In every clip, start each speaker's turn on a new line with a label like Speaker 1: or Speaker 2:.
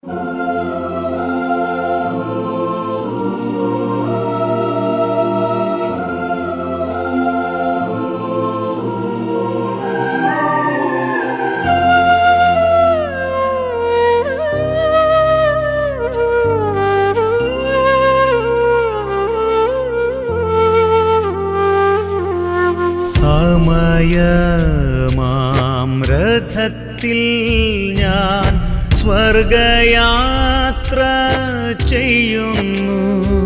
Speaker 1: സമയമാം രഥത്തിൽ ഞാൻ സ്വർഗയാത്ര ചെയ്യുന്നു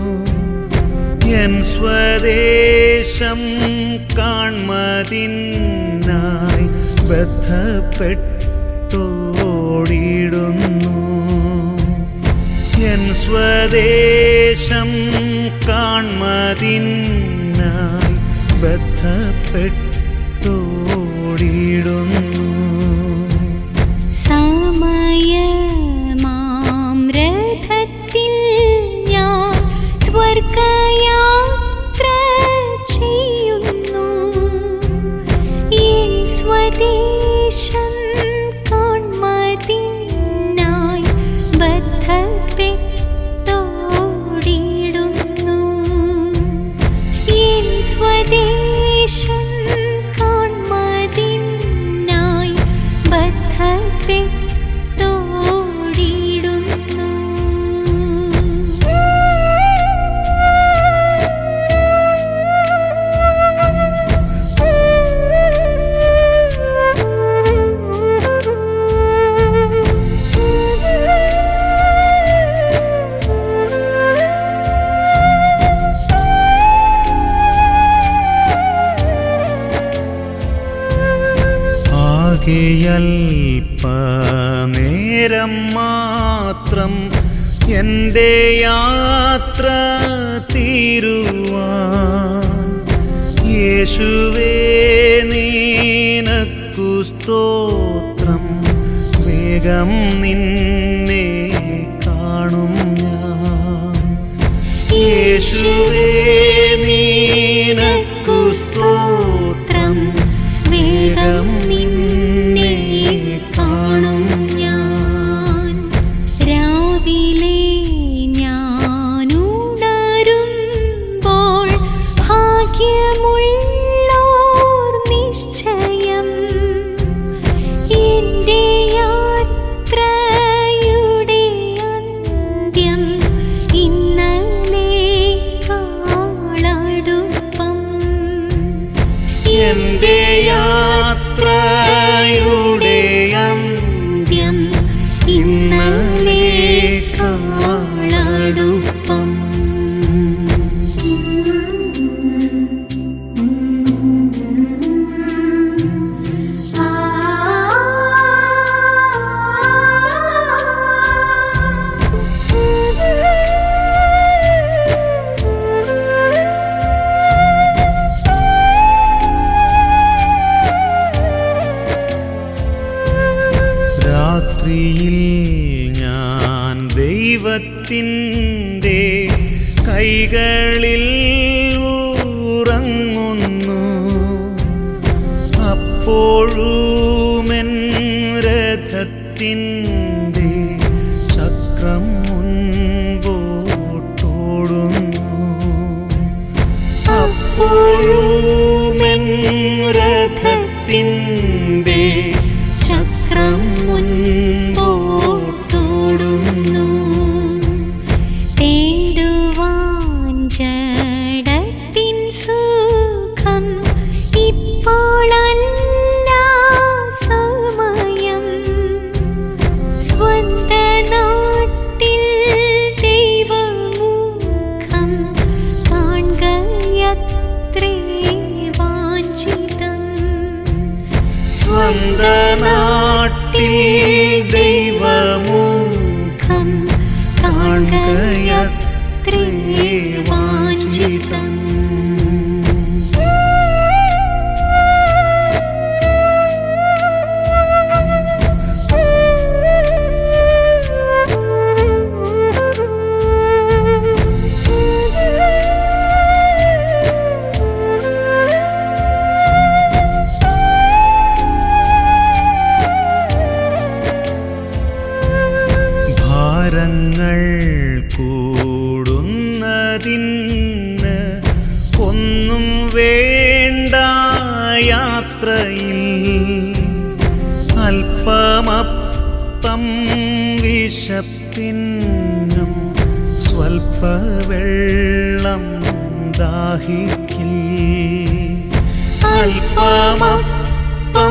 Speaker 1: എൻ സ്വദേശം കാൺമതിനായി ബന്ധപ്പെട്ടോടിടുന്നു എൻ സ്വദേശം കാൺമതിനായി ബന്ധപ്പെട്ടോടിടുന്നു
Speaker 2: സമയമാം രഥത്തിൽ ഞാൻ സ്വർഗയാത്ര ചെയ്യുന്നു എൻ സ്വദേശം കാൺമതിനായി ബദ്ധപ്പെട്ടോടിടുന്നു എൻ സ്വദേശം കാൺമതിനായി ബദ്ധപ്പെട്ടോടിടുന്നു
Speaker 1: ആകെയൽപനേരം മാത്രം എൻ്റെ യാത്ര തീരുവാൻ യേശുവേ നീനക്കു സ്തോത്രം വേഗം നിന്നെ കാണും ഞാൻ യേശുവേ നീനക്കു സ്തോത്രം
Speaker 2: വേഗം നിന്നെ കാണും ഞാൻ രാവിലെ ഞാൻ ഉണരുമ്പോൾ ഭാഗ്യമുള്ളോർ നിശ്ചയം എൻ്റെ യാത്രയുടെ അന്ത്യം ഇന്നലെ കാളടുപ്പം
Speaker 1: എന്റെ യാത്രയുടെ അന്ത്യം ഇന്നലെ
Speaker 2: കാളടുപ്പം
Speaker 1: രാത്രിയിൽ ഞാൻ ദൈവത്തിൻ്റെ കൈകളിൽ ഉറങ്ങുന്നു അപ്പോഴുമെൻ രഥത്തിൻ്റെ ചക്രം മുൻപോട്ടോടുന്നു അപ്പോഴുമെൻ രഥത്തിൻ്റെ
Speaker 2: ചക്രം മുൻപോട്ടോടുന്നു തേടുവാൻ ജഡത്തിൻ സുഖം ഇപ്പോഴല്ല സമയം സ്വന്ത നാട്ടിൽ ദൈവമുഖം കാണുകയത്രേ വാഞ്ചിതം
Speaker 1: സ്വന്ത നാട്ടിൽ ദൈവമുഖം കാണുകയത്രേ വാഞ്ചിതം വിശപ്പിന്നും സ്വൽപ്പ വെള്ളം ദാഹിക്കിൽ അല്പമപ്പം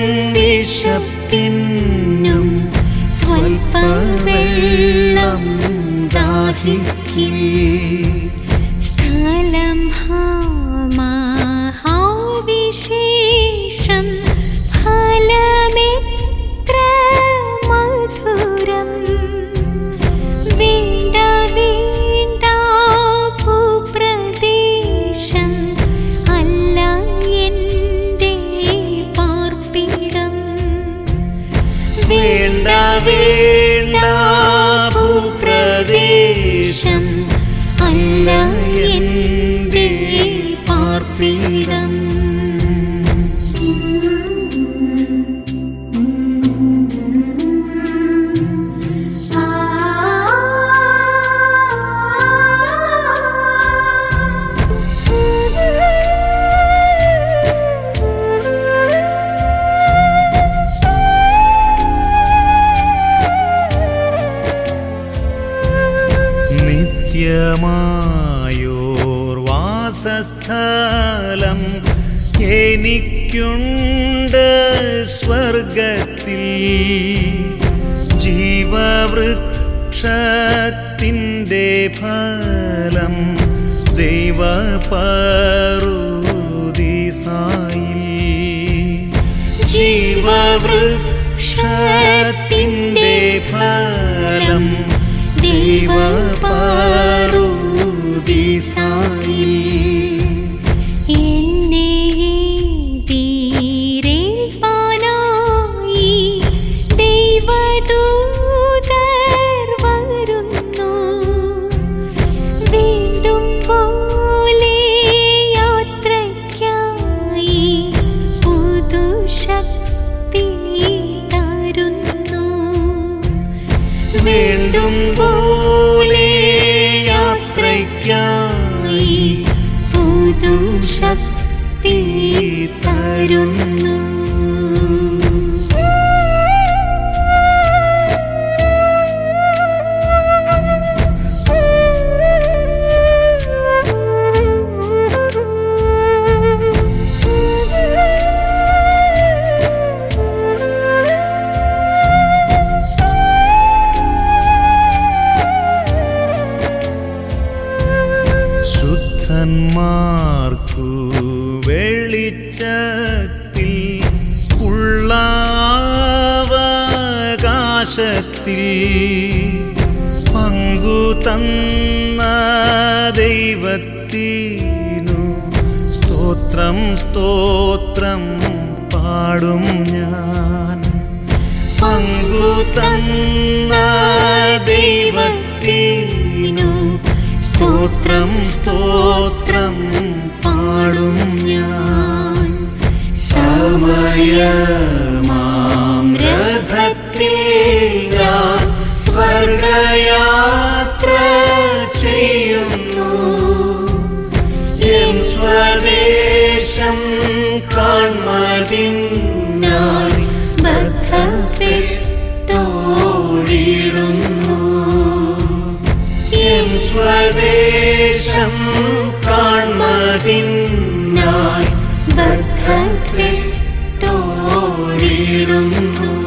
Speaker 1: വിശപ്പിന്നും സ്വൽപ്പ വെള്ളം ദാഹിക്കിൽ
Speaker 2: സ്ഥലം ഹാമാഹാവിശേഷം ഫലമെത്ര മധുരം വേണ്ട വേണ്ട ഭൂപ്രദേശം അല്ല എൻ്റെ പാർപ്പിടം
Speaker 1: വേണ്ട വേണ്ട ഭൂപ്രദേശം
Speaker 2: അല്ല എൻ്റെ പാർപ്പിടം
Speaker 1: നിത്യമായോർ വാസസ്ഥലം എനിക്കുണ്ട് സ്വർഗത്തിൽ ജീവവൃക്ഷത്തിൻ്റെ ഫലം ദൈവപറുദീസായിൽ ജീവവൃക്ഷത്തിൻ്റെ ഫലം ദൈവപാറുദീസായിൽ
Speaker 2: എന്നെ ധീരേൽപ്പാനായി ദൈവദൂതർ വരുന്നു വീണ്ടും പോലെ യാത്രയ്ക്കായി പുതുശക്തി തരുന്നു
Speaker 1: വീണ്ടും പോലെ യാത്രയ്ക്കായി
Speaker 2: പുതുശക്തി തരുന്നു
Speaker 1: ശുദ്ധന്മാർക്കു വെളിച്ചത്തിൽ ഉള്ള അവകാശത്തിൽ പങ്കു തന്ന ദൈവത്തിനു സ്തോത്രം സ്തോത്രം പാടും ഞാൻ പങ്കു തന്ന ദൈവത്തിനു സ്തോത്രം സ്തോത്രം പാടും ഞാൻ സമയമാം രഥത്തിൽ ഞാൻ സ്വർഗയാത്ര ചെയ്യുന്നു എൻ സ്വദേശം കാൺമതിനായി ബദ്ധപ്പെട്ടോടിടുന്നു എൻ സ്വദേശം കാൺമതിനായി ബദ്ധപ്പെട്ടോടിടുന്നു